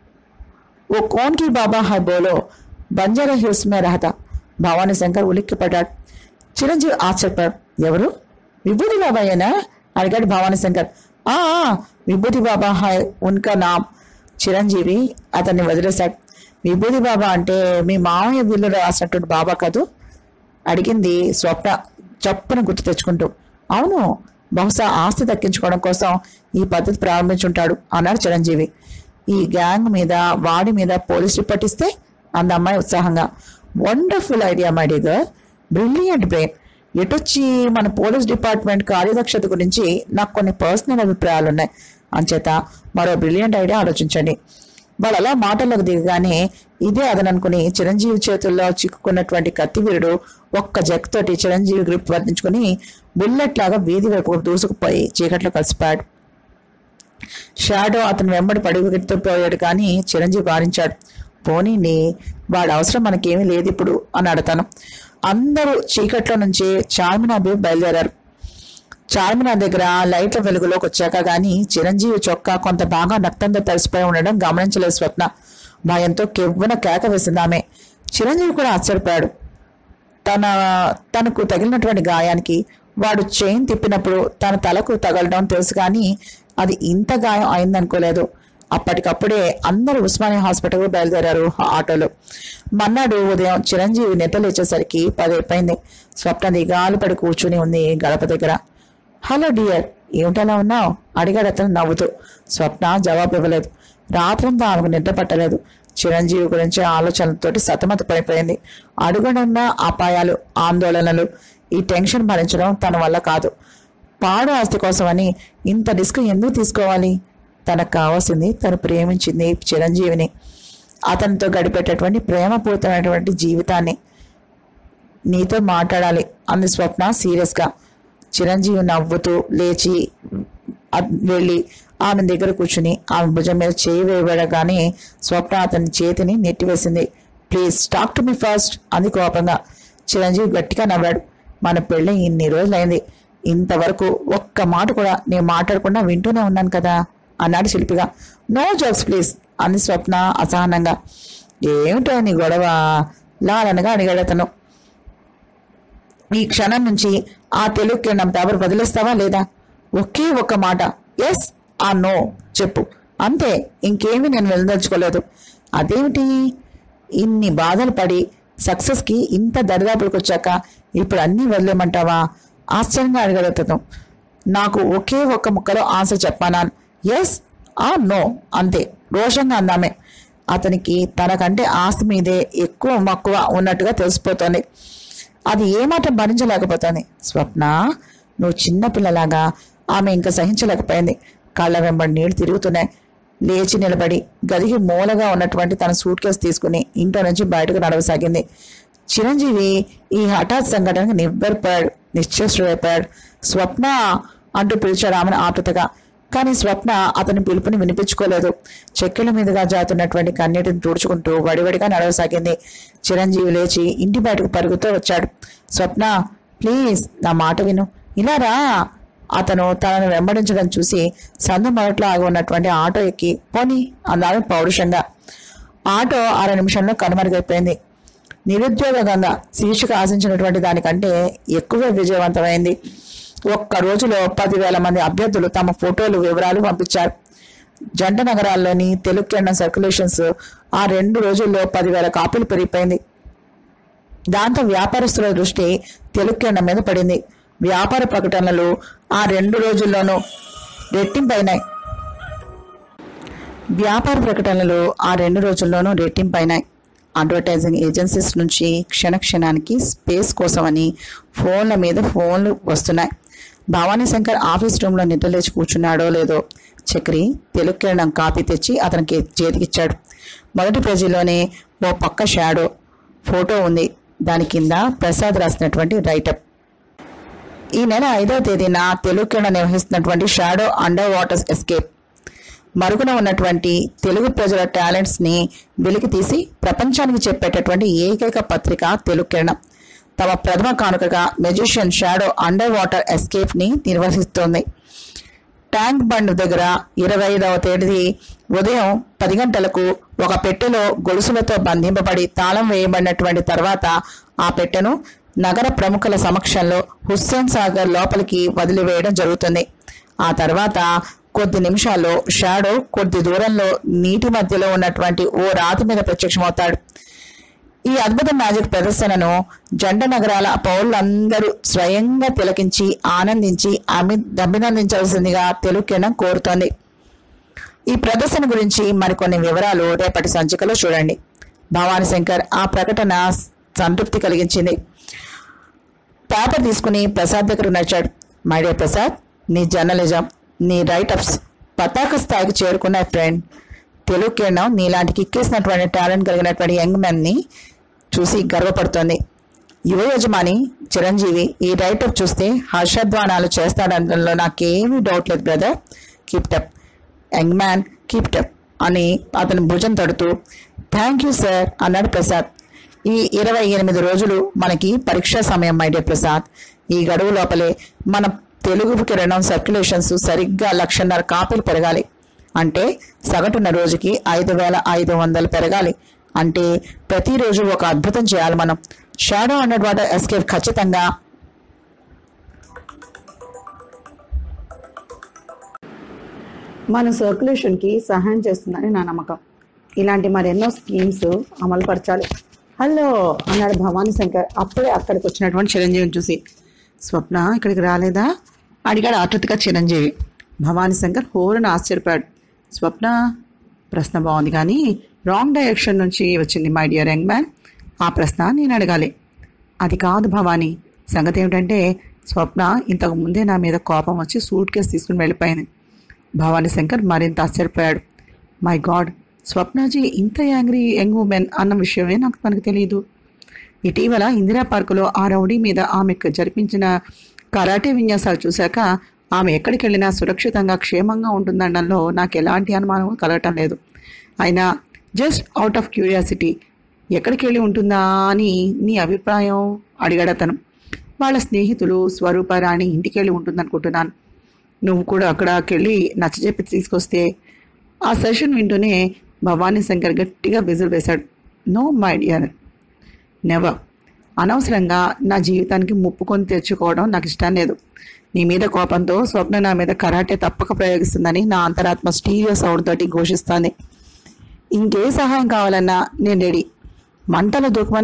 ఓ కోన్ కి బాబా హై బోలో బంజారా హిల్స్ మే రహతా భవానీ శంకర్ ఉలిక్కిపడ్డాడు చిరంజీవి ఆశ్చర్యపడాడు ఎవరు విభూతి బాబాయేనా అడిగాడు భవానీ శంకర్ ఆ ఆ, విభూతి బాబా హై ఉన్కా నామ్ చిరంజీవి అతన్ని వదిలేశాడు విభూతి బాబా అంటే మీ మామయ్య వీళ్ళు రాసినటువంటి బాబా కదూ అడిగింది స్వప్న చప్పున గుర్తు తెచ్చుకుంటూ అవును బహుశా ఆస్తి దక్కించుకోవడం కోసం ఈ పద్ధతి ప్రారంభించుంటాడు అన్నాడు చిరంజీవి ఈ గ్యాంగ్ మీద వాడి మీద పోలీస్ రిపోర్ట్ ఇస్తే అంద అమ్మాయి ఉత్సాహంగా wonderful idea my dear brilliant brain ఎటొచ్చి మన పోలీస్ డిపార్ట్మెంట్ కార్యదక్షత గురించి నాకు కొన్ని పర్సనల్ అభిప్రాయాలు ఉన్నాయి అంచేత మరో బ్రిలియంట్ ఐడియా ఆలోచించండి వాళ్ళు అలా మాటల్లోకి దిగగానే ఇదే అదననుకుని చిరంజీవి చేతుల్లో చిక్కుకున్నటువంటి కత్తివీరుడు ఒక్క జక్తోటి చిరంజీవి గ్రిప్ వర్తించుకుని బుల్లెట్ లాగా వీధి వైపు దూసుకుపోయి చీకట్లో కలిసిపోయాడు షాడో అతను వెంబడి పడిపోయాడు కానీ చిరంజీవి వారించాడు పోనీని వాడి అవసరం మనకేమీ లేదు ఇప్పుడు అని అడతాను అందరూ చీకట్లో నుంచి చార్మినార్ వైపు బయలుదేరారు చార్మినార్ దగ్గర లైట్ల వెలుగులోకి వచ్చాక గాని చిరంజీవి చొక్కా కొంత బాగా రక్తంతో తడిసిపోయి ఉండడం గమనించలేదు స్వప్న భయంతో కెవ్వున కేక వేసింది ఆమె చిరంజీవి కూడా ఆశ్చర్యపోయాడు తన తనకు తగిలినటువంటి గాయానికి వాడు చైన్ తిప్పినప్పుడు తన తలకు తగలడం తెలుసు కానీ అది ఇంత గాయం అయిందనుకోలేదు అప్పటికప్పుడే అందరూ ఉస్మానియా హాస్పిటల్ బయలుదేరారు ఆ ఆటోలో మన్నాడు ఉదయం చిరంజీవి నిద్ర లేచేసరికి పదైపోయింది స్వప్న దిగాలు పడి కూర్చుని ఉంది గడప దగ్గర హలో డియర్ ఏమిటలా ఉన్నావు అడిగాడు అతను నవ్వుతూ స్వప్న జవాబు ఇవ్వలేదు రాత్రంతా ఆమెకు నిద్ర పట్టలేదు చిరంజీవి గురించి ఆలోచనలతోటి సతమతపడిపోయింది అడుగడున్న అపాయాలు ఆందోళనలు ఈ టెన్షన్ భరించడం తన వల్ల కాదు పాడు ఆస్తి కోసమని ఇంత రిస్క్ ఎందుకు తీసుకోవాలి తనకు కావాల్సింది తను ప్రేమించింది చిరంజీవిని అతనితో గడిపేటటువంటి ప్రేమపూరితమైనటువంటి జీవితాన్ని నీతో మాట్లాడాలి అంది స్వప్న సీరియస్గా చిరంజీవి నవ్వుతూ లేచి అ- వెళ్ళి ఆమె దగ్గర కూర్చుని ఆమె భుజం మీద చేయి వేయబడగానే స్వప్న అతని చేతిని నెట్టివేసింది please talk to me first అంది కోపంగా చిరంజీవి గట్టిగా నవ్వాడు మన పెళ్ళి ఇన్ని రోజులైంది ఇంతవరకు ఒక్క మాట కూడా నేను మాట్లాడకుండా వింటూనే ఉన్నాను కదా అన్నాడు శిల్పిగా నో జోక్స్ ప్లీజ్ అంది స్వప్న అసహనంగా ఏమిటో నీ గొడవ లాలనగా అడిగాడు అతను ఈ క్షణం నుంచి ఆ తెలుగు కిరణం పేపర్ వదిలేస్తావా లేదా ఒకే ఒక్క మాట ఎస్ ఆ నో చెప్పు అంతే ఇంకేమీ నేను వెళ్ళదలుచుకోలేదు అదేమిటి ఇన్ని బాధలు పడి సక్సెస్కి ఇంత దరిదాపులకు వచ్చాక ఇప్పుడు అన్నీ వదిలేమంటావా ఆశ్చర్యంగా అడగలుగుతాను నాకు ఒకే ఒక్క ముక్కలో ఆన్సర్ చెప్పానా ఎస్ ఆ నో అంతే రోషంగా అందామే అతనికి తనకంటే ఆస్తి మీదే ఎక్కువ మక్కువ ఉన్నట్టుగా తెలిసిపోతోంది అది ఏమాత్రం భరించలేకపోతుంది స్వప్న నువ్వు చిన్న పిల్లలాగా ఆమె ఇంకా సహించలేకపోయింది కళ్ళ వెంబడి నీళ్లు తిరుగుతున్నాయి లేచి నిలబడి గదికి మూలగా ఉన్నటువంటి తన సూట్ కేసు తీసుకుని ఇంట్లో నుంచి బయటకు నడవసాగింది చిరంజీవి ఈ హఠాత్ సంఘటనకు నివ్వెరపాడు నిశ్చేష్టుడైపోయాడు స్వప్న అంటూ పిలిచాడు ఆమెను ఆతృతగా కానీ స్వప్న అతని పిలుపుని వినిపించుకోలేదు చెక్కెల మీదుగా జాతున్నటువంటి కన్నీటిని తుడుచుకుంటూ వడివడిగా నడవసాగింది చిరంజీవి లేచి ఇంటి బయటకు పరుగుతూ వచ్చాడు స్వప్న ప్లీజ్ నా మాట విను ఇలా రా అతను తనను వెంబడించడం చూసి సందు మొదట్లో ఆగి ఉన్నటువంటి ఆటో ఎక్కి పోనీ అన్నాడు పౌరుషంగా ఆటో అర నిమిషంలో కనుమరుగైపోయింది నిరుద్యోగ గంగ శీర్షిక ఆశించినటువంటి దానికంటే ఎక్కువ విజయవంతమైంది ఒక్క రోజులో పదివేల మంది అభ్యర్థులు తమ ఫోటోలు వివరాలు పంపించారు జంట నగరాల్లోని తెలుగు కిరణం సర్క్యులేషన్స్ ఆ రెండు రోజుల్లో పదివేల కాపీలు పెరిగిపోయింది దాంతో వ్యాపారస్తుల దృష్టి తెలుగు కిరణం మీద పడింది వ్యాపార ప్రకటనలు ఆ రెండు రోజుల్లోనూ రెట్టింపైనాయి వ్యాపార ప్రకటనలు ఆ రెండు రోజుల్లోనూ రెట్టింపైనాయి అడ్వర్టైజింగ్ ఏజెన్సీస్ నుంచి క్షణక్షణానికి స్పేస్ కోసమని ఫోన్ల మీద ఫోన్లు వస్తున్నాయి భవానీ శంకర్ ఆఫీస్ రూమ్లో నిద్రలేచి కూర్చున్నాడో లేదో చక్రి తెలుగు కిరణం కాపీ తెచ్చి అతనికి చేతికిచ్చాడు మొదటి పేజీలోనే ఓ పక్క షాడో ఫోటో ఉంది దాని కింద ప్రసాద్ రాసినటువంటి రైటప్ ఈ నెల ఐదవ తేదీన తెలుగు కిరణం నిర్వహిస్తున్నటువంటి షాడో అండర్ వాటర్ ఎస్కేప్ మరుగున ఉన్నటువంటి తెలుగు ప్రజల టాలెంట్స్ ని వెలికి తీసి ప్రపంచానికి చెప్పేటటువంటి ఏకైక పత్రిక తెలుగు కిరణం తమ ప్రథమ కానుకగా magician Shadow under water escape ని నిర్వహిస్తోంది ట్యాంక్ బండ్ దగ్గర ఇరవై ఐదవ తేదీ ఉదయం పది గంటలకు ఒక పెట్టెలో గొలుసులతో బంధింపబడి తాళం వేయబడినటువంటి తర్వాత ఆ పెట్టెను నగర ప్రముఖుల సమక్షంలో హుస్సేన్ సాగర్ లోపలికి వదిలివేయడం జరుగుతుంది ఆ తర్వాత కొద్ది నిమిషాల్లో షాడో కొద్ది దూరంలో నీటి మధ్యలో ఉన్నటువంటి ఓ రాతి మీద ప్రత్యక్షమవుతాడు ఈ అద్భుత మ్యాజిక్ ప్రదర్శనను జంట నగరాల పౌరులందరూ స్వయంగా తిలకించి ఆనందించి అమి అభినందించవలసిందిగా తెలుగు కిరణం కోరుతోంది ఈ ప్రదర్శన గురించి మరికొన్ని వివరాలు రేపటి సంచికలో చూడండి భవానీ శంకర్ ఆ ప్రకటన సంతృప్తి కలిగించింది పేపర్ తీసుకుని ప్రసాద్ దగ్గర నడిచాడు మై డియర్ ప్రసాద్ నీ జర్నలిజం నీ రైటప్స్ పతాక స్థాయికి చేరుకున్న ఫ్రెండ్ తెలుగు కిరణం నీలాంటి కిక్కేసినటువంటి టాలెంట్ కలిగినటువంటి యంగ్ ని చూసి గర్వపడుతోంది యువ యజమాని చిరంజీవి ఈ రైటప్ చూస్తే హర్షధ్వానాలు చేస్తాడనడంలో నాకేమీ డౌట్ లేదు brother keep up young man keep up అని అతని భుజం తడుతూ థ్యాంక్ యూ సార్ అన్నాడు ప్రసాద్ ఈ ఇరవై ఎనిమిది రోజులు మనకి పరీక్షా సమయం మై డియర్ ప్రసాద్ ఈ గడువు లోపలే మన తెలుగు కిరణం సర్క్యులేషన్స్ సరిగ్గా లక్షన్నర కాపీలు పెరగాలి అంటే సగటున రోజుకి ఐదు వేల ఐదు వందలు పెరగాలి అంటే ప్రతిరోజు ఒక అద్భుతం చేయాలి మనం షాడో అండర్ వాటర్ ఎస్కేప్ ఖచ్చితంగా మన సర్క్యులేషన్కి సహాయం చేస్తుందని నా నమ్మకం ఇలాంటి మరెన్నో స్కీమ్స్ అమలు పరచాలి హలో అన్నాడు భవానీ శంకర్ అప్పుడే అక్కడికి వచ్చినటువంటి చిరంజీవిని చూసి స్వప్న ఇక్కడికి రాలేదా అడిగాడు ఆతృతిగా చిరంజీవి భవానీ శంకర్ హోరని ఆశ్చర్యపోయాడు స్వప్న ప్రశ్న బాగుంది కానీ రాంగ్ డైరెక్షన్ నుంచి వచ్చింది మై డియర్ యంగ్ మ్యాన్ ఆ ప్రశ్న నేను అడగాలి అది కాదు భవానీ సంగతి ఏమిటంటే స్వప్న ఇంతకు ముందే నా మీద కోపం వచ్చి సూట్ కేసు తీసుకుని వెళ్ళిపోయింది భవానీ శంకర్ మరింత ఆశ్చర్యపోయాడు మై గాడ్ స్వప్నాజీ ఇంత యాంగ్రీ యంగ్ ఉమెన్ అన్న విషయమే నాకు మనకు తెలియదు ఇటీవల ఇందిరా పార్కులో ఆ రౌడీ మీద ఆమెకు జరిపించిన కరాటే విన్యాసాలు చూశాక ఆమె ఎక్కడికి వెళ్ళినా సురక్షితంగా క్షేమంగా ఉంటుందనడంలో నాకు ఎలాంటి అనుమానం కలగటం లేదు అయినా జస్ట్ అవుట్ ఆఫ్ క్యూరియాసిటీ ఎక్కడికి వెళ్ళి ఉంటుందా అని నీ అభిప్రాయం అడిగాడు అతను వాళ్ళ స్నేహితులు స్వరూపరాణి ఇంటికి వెళ్ళి ఉంటుందనుకుంటున్నాను నువ్వు కూడా అక్కడికి వెళ్ళి నచ్చజెప్పి తీసుకొస్తే ఆ సెషన్ వింటూనే భవానీ శంకర్ గట్టిగా విజిల్ వేశాడు నో మై డియర్ నెవర్ అనవసరంగా నా జీవితానికి ముప్పుకొని తెచ్చుకోవడం నాకు ఇష్టం లేదు నీ మీద కోపంతో స్వప్న నా మీద కరాటే తప్పక ప్రయోగిస్తుందని నా అంతరాత్మ స్టీరియో సౌండ్ తోటి ఘోషిస్తోంది ఇంకే సహాయం కావాలన్నా నేను రెడీ మంటల దూకమను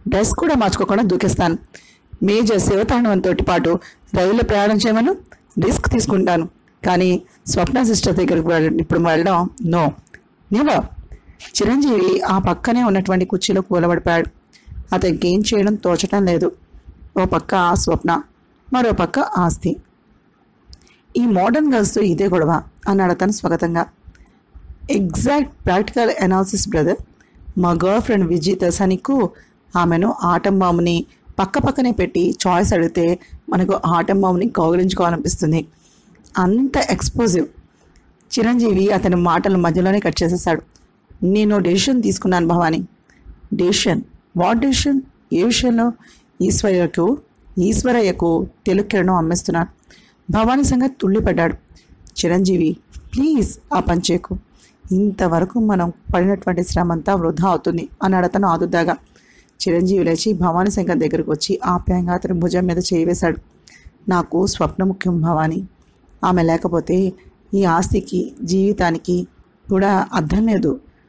డ్రెస్ కూడా మార్చుకోకుండా దూకేస్తాను మేజర్ శివతాండవంతో పాటు రైల్లో ప్రయాణం చేయమను రిస్క్ తీసుకుంటాను కానీ స్వప్న సిస్టర్ దగ్గరికి వెళ్ళ- ఇప్పుడు వెళ్ళడం నో నెవర్ చిరంజీవి ఆ పక్కనే ఉన్నటువంటి కుర్చీలో కూలబడిపోయాడు అతనికి ఏం చేయడం తోచటం లేదు ఓ పక్క స్వప్న మరో పక్క ఆస్తి ఈ మోడర్న్ గర్ల్స్తో ఇదే గొడవ అన్నాడు అతను స్వాగతంగా ఎగ్జాక్ట్ ప్రాక్టికల్ అనాలిసిస్ బ్రదర్ మా గర్ల్ ఫ్రెండ్ విజిత సనికు ఆమెను ఆటం బాంబుని పక్క పక్కనే పెట్టి చాయిస్ అడిగితే మనకు ఆటం బాంబుని కౌగిలించుకోవాలనిపిస్తుంది అంత ఎక్స్పోజివ్ చిరంజీవి అతని మాటల మధ్యలోనే కట్ చేసేసాడు నేను డెసిషన్ తీసుకున్నాను భవాని డెసిషన్ వాట్ డెసిషన్ ఏ విషయంలో ఈశ్వర్యకు ఈశ్వరయ్యకు తెలుగు కిరణం అమ్మేస్తున్నాను భవానీ సంగతి తుళ్ళిపడ్డాడు చిరంజీవి ప్లీజ్ ఆ పంచేకు ఇంతవరకు మనం పడినటువంటి శ్రమ అంతా వృధా అవుతుంది అన్నాడు అతను ఆదుర్దాగా చిరంజీవి లేచి భవానీ శంకర్ దగ్గరకు వచ్చి ఆప్యాయంగా అతని భుజం మీద చేయి వేశాడు నాకు స్వప్న ముఖ్యం భవాని ఆమె లేకపోతే ఈ ఆస్తికి జీవితానికి కూడా అర్థం లేదు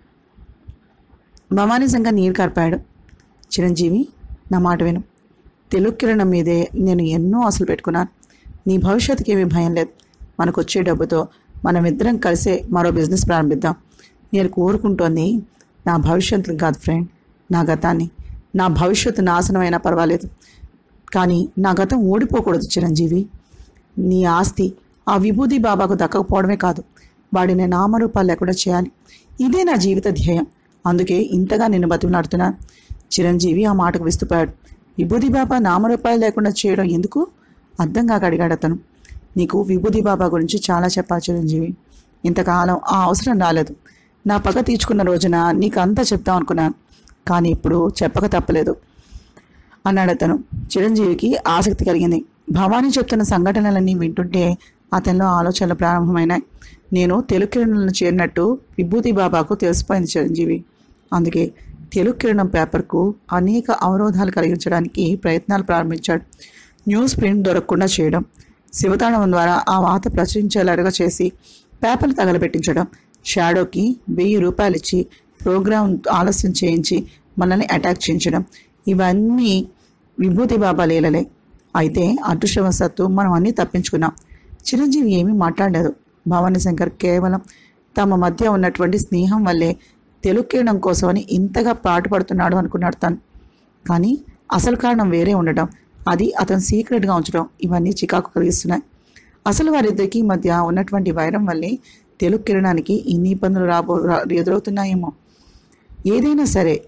భవానీ శంకర్ నీరు కార్పాడు చిరంజీవి నా మాట విను తెలుగు కిరణం మీదే నేను ఎన్నో ఆశలు పెట్టుకున్నాను నీ భవిష్యత్తుకి ఏమీ భయం లేదు మనకు వచ్చే డబ్బుతో మనమిద్దరం కలిసే మరో బిజినెస్ ప్రారంభిద్దాం నేను కోరుకుంటోంది నా భవిష్యత్తుని కాదు ఫ్రెండ్ నా గతాన్ని నా భవిష్యత్తు నాశనం అయినా పర్వాలేదు కానీ నా గతం ఓడిపోకూడదు చిరంజీవి నీ ఆస్తి ఆ విభూతి బాబాకు దక్కకపోవడమే కాదు వాడిని నామరూపాలు లేకుండా చేయాలి ఇదే నా జీవిత ధ్యేయం అందుకే ఇంతగా నిన్ను బతిమలాడుతున్నాను చిరంజీవి ఆ మాటకు విస్తుపోయాడు విభూతి బాబా నామరూపాలు లేకుండా చేయడం ఎందుకు అర్థం కాక అడిగాడు అతను నీకు విభూతి బాబా గురించి చాలా చెప్పాలి చిరంజీవి ఇంతకాలం ఆ అవసరం రాలేదు నా పగ తీర్చుకున్న రోజున నీకు అంతా చెప్తాం అనుకున్నాను కానీ ఇప్పుడు చెప్పక తప్పలేదు అన్నాడు అతను చిరంజీవికి ఆసక్తి కలిగింది భవానీ చెప్తున్న సంఘటనలన్నీ వింటుంటే అతనిలో ఆలోచనలు ప్రారంభమైనాయి నేను తెలుగు కిరణంలో చేరినట్టు విభూతి బాబాకు తెలిసిపోయింది చిరంజీవి అందుకే తెలుగు కిరణం పేపర్కు అనేక అవరోధాలు కలిగించడానికి ప్రయత్నాలు ప్రారంభించాడు న్యూస్ ప్రింట్ దొరకకుండా చేయడం శివతాండవం ద్వారా ఆ వాత ప్రచురించేలాగా చేసి పేపర్లు తగలబెట్టించడం షాడోకి వెయ్యి రూపాయలు ఇచ్చి ప్రోగ్రాం ఆలస్యం చేయించి మనల్ని అటాక్ చేయించడం ఇవన్నీ విభూతి బాబా లీలలే అయితే అదృష్టవశాత్తు మనం అన్నీ తప్పించుకున్నాం చిరంజీవి ఏమీ మాట్లాడలేదు భవానీ శంకర్ కేవలం తమ మధ్య ఉన్నటువంటి స్నేహం వల్లే తెలుగు కిరణం కోసమని ఇంతగా పాటుపడుతున్నాడు అనుకున్నాడు తను కానీ అసలు కారణం వేరే ఉండడం అది అతను సీక్రెట్గా ఉంచడం ఇవన్నీ చికాకు కలిగిస్తున్నాయి అసలు వారిద్దరికి మధ్య ఉన్నటువంటి వైరం వల్లే తెలుగు కిరణానికి ఇన్ని ఇబ్బందులు రాబో రా- ఎదురవుతున్నాయేమో ఏదైనా సరే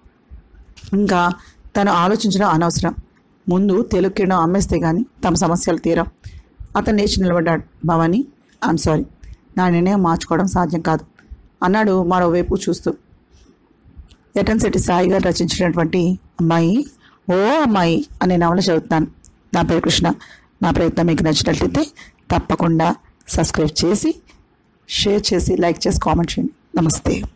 ఇంకా తను ఆలోచించడం అనవసరం ముందు తెలుగు కిరణం అమ్మేస్తే కానీ తమ సమస్యలు తీరం అతను లేచి నిలబడ్డాడు భవానీ ఐఎమ్ సారీ నా నిర్ణయం మార్చుకోవడం సాధ్యం కాదు అన్నాడు మరోవైపు చూస్తూ ఎటన్శెట్టి సాయి గారు రచించినటువంటి అమ్మాయి ఓ అమ్మాయి అనే నవల చదువుతాను నా పేరు కృష్ణ నా ప్రయత్నం మీకు నచ్చినట్లయితే తప్పకుండా సబ్స్క్రైబ్ చేసి షేర్ చేసి లైక్ చేసి కామెంట్ చేయండి నమస్తే